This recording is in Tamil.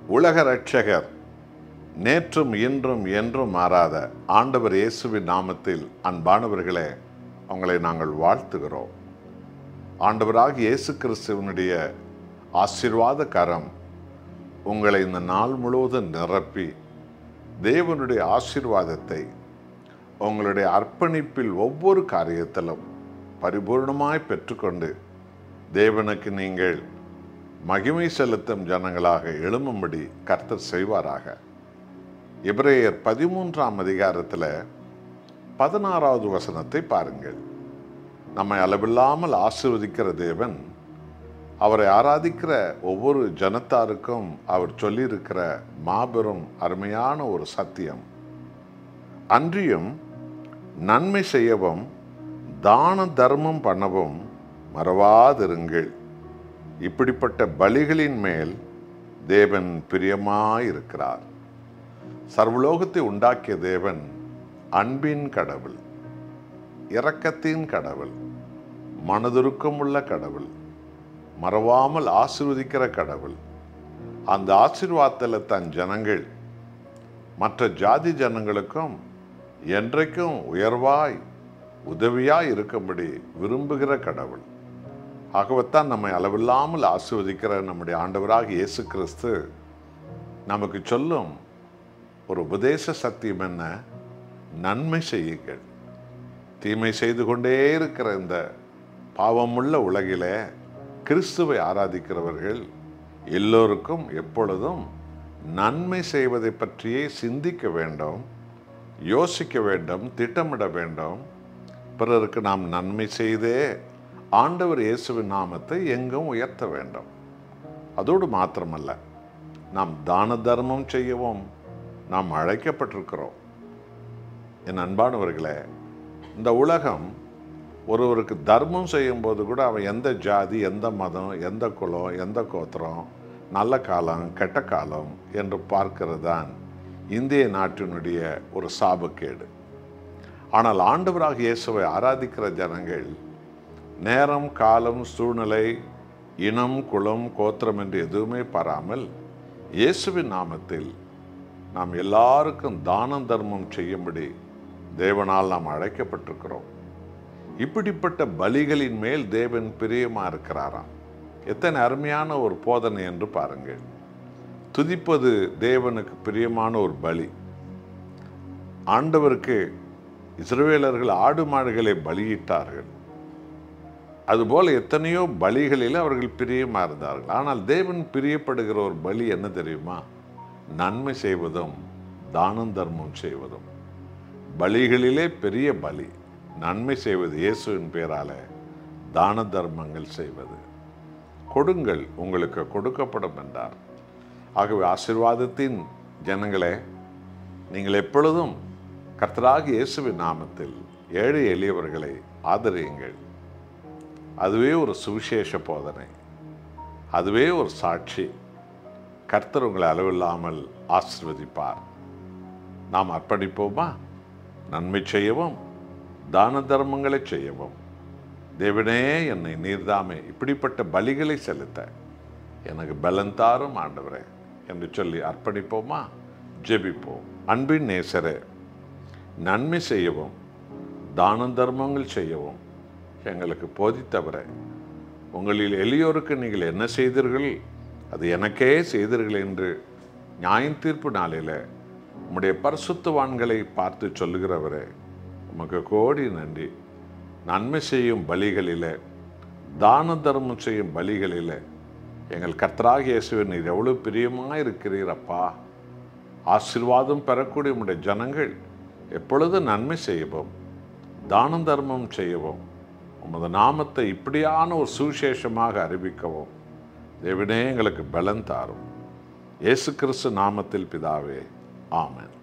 உலக இரட்சகர் நேற்றும் இன்றும் என்றும் மாறாத ஆண்டவர் இயேசுவின் நாமத்தில் அன்பானவர்களே உங்களை நாங்கள் வாழ்த்துகிறோம் ஆண்டவராக இயேசு கிறிஸ்துவனுடைய ஆசீர்வாத கரம் உங்களை இந்த நாள் முழுவதும் நிரப்பி தேவனுடைய ஆசீர்வாதத்தை உங்களுடைய அர்ப்பணிப்பில் ஒவ்வொரு காரியத்திலும் பரிபூர்ணமாய் பெற்றுக்கொண்டு தேவனுக்கு நீங்கள் மகிமை செலுத்தும் ஜனங்களாக எழும்பும்படி கர்த்தர் செய்வாராக எபிரேயர் பதிமூன்றாம் அதிகாரத்தில் பதினாறாவது வசனத்தை பாருங்கள் நம்மை அளவில்லாமல் ஆசீர்வதிக்கிற தேவன் அவரை ஆராதிக்கிற ஒவ்வொரு ஜனத்தாருக்கும் அவர் சொல்லியிருக்கிற மாபெரும் அருமையான ஒரு சத்தியம் அன்றியும் நன்மை செய்யவும் தான தர்மம் பண்ணவும் மறவாதிருங்கள் இப்படிப்பட்ட பலிகளின் மேல் தேவன் பிரியமாயிருக்கிறார் சர்வலோகத்தை உண்டாக்கிய தேவன் அன்பின் கடவுள் இரக்கத்தின் கடவுள் மனதுருக்கம் உள்ள கடவுள் மறவாமல் ஆசீர்வதிக்கிற கடவுள் அந்த ஆசீர்வாதத்தில் தன் ஜனங்கள் மற்ற ஜாதி ஜனங்களுக்கும் என்றைக்கும் உயர்வாய் உதவியாய் இருக்கும்படி விரும்புகிற கடவுள் ஆகவேத்தான் நம்மை அளவில்லாமல் ஆசீர்வதிக்கிற நம்முடைய ஆண்டவராக இயேசு கிறிஸ்து நமக்கு சொல்லும் ஒரு உபதேச சத்தியம் என்ன நன்மை செய்யுங்கள் தீமை செய்து கொண்டே இருக்கிற இந்த பாவமுள்ள உலகிலே கிறிஸ்துவை ஆராதிக்கிறவர்கள் எல்லோருக்கும் எப்பொழுதும் நன்மை செய்வதை பற்றியே சிந்திக்க வேண்டும் யோசிக்க வேண்டும் திட்டமிட வேண்டும் பிறருக்கு நாம் நன்மை செய்தே ஆண்டவர் இயேசுவின் நாமத்தை எங்கும் உயர்த்த வேண்டும் அதோடு மாத்திரமல்ல நாம் தான தர்மம் செய்யவும் நாம் அழைக்கப்பட்டிருக்கிறோம் என் அன்பானவர்களே இந்த உலகம் ஒருவருக்கு தர்மம் செய்யும்போது கூட அவன் எந்த ஜாதி எந்த மதம் எந்த குலம் எந்த கோத்திரம் நல்ல காலம் கெட்ட காலம் என்று பார்க்கிறது தான் இந்திய நாட்டினுடைய ஒரு சாபக்கேடு ஆனால் ஆண்டவராக இயேசுவை ஆராதிக்கிற ஜனங்கள் நேரம் காலம் சூழ்நிலை இனம் குலம் கோத்திரம் என்று எதுவுமே பாராமல் இயேசுவின் நாமத்தில் நாம் எல்லாருக்கும் தானம் தர்மம் செய்யும்படி தேவனால் நாம் அழைக்கப்பட்டிருக்கிறோம் இப்படிப்பட்ட பலிகளின் மேல் தேவன் பிரியமா இருக்கிறாராம் எத்தனை அருமையான ஒரு போதனை என்று பாருங்கள் துதிப்பது தேவனுக்கு பிரியமான ஒரு பலி ஆண்டவருக்கு இஸ்ரவேலர்கள் ஆடு மாடுகளை பலியிட்டார்கள் அதுபோல எத்தனையோ பலிகளில் அவர்கள் பிரியமா இருந்தார்கள் ஆனால் தேவன் பிரியப்படுகிற ஒரு பலி என்ன தெரியுமா நன்மை செய்வதும் தானம் தர்மம் செய்வதும் பலிகளிலே பெரிய பலி நன்மை செய்வது இயேசுவின் பேரால தான தர்மங்கள் செய்வது கொடுங்கள் உங்களுக்கு கொடுக்கப்படும் என்றார் ஆகவே ஆசிர்வாதத்தின் ஜனங்களே நீங்கள் எப்பொழுதும் கர்த்தராக இயேசுவின் நாமத்தில் ஏழை எளியவர்களை ஆதரியுங்கள் அதுவே ஒரு சுவிசேஷ போதனை அதுவே ஒரு சாட்சி கர்த்தர் உங்களை அளவில்லாமல் ஆசிர்வதிப்பார் நாம் அர்ப்பணிப்போமா நன்மை செய்யவும் தான தர்மங்களை செய்யவும் தேவனே என்னை நீர்தாமே இப்படிப்பட்ட பலிகளை செலுத்த எனக்கு பலன் தாரும் ஆண்டவரே என்று சொல்லி அர்ப்பணிப்போமா ஜெபிப்போம் அன்பின் நேசரே நன்மை செய்யவும் தான தர்மங்கள் செய்யவும் எங்களுக்கு போதித்தவரே உங்களில் எளியோருக்கு நீங்கள் என்ன செய்தீர்கள் அது எனக்கே செய்தீர்கள் என்று நியாயம் தீர்ப்பு நாளில் உம்முடைய பரிசுத்தவான்களை பார்த்து சொல்லுகிறவரே உமக்கு கோடி நன்றி நன்மை செய்யும் பலிகளில் தான தர்மம் செய்யும் பலிகளில் எங்கள் கர்த்தராக இயேசுவை நீர் எவ்வளோ பிரியமாக இருக்கிறீர் அப்பா ஆசீர்வாதம் பெறக்கூடிய உம்முடைய ஜனங்கள் எப்பொழுதும் நன்மை செய்யவும் தானம் தர்மம் செய்யவும் உமது நாமத்தை இப்படியான ஒரு சுவிசேஷமாக அறிவிக்கவும் தேவனே எங்களுக்கு பலன் தாரும் இயேசு கிறிஸ்து நாமத்தில் பிதாவே ஆமென்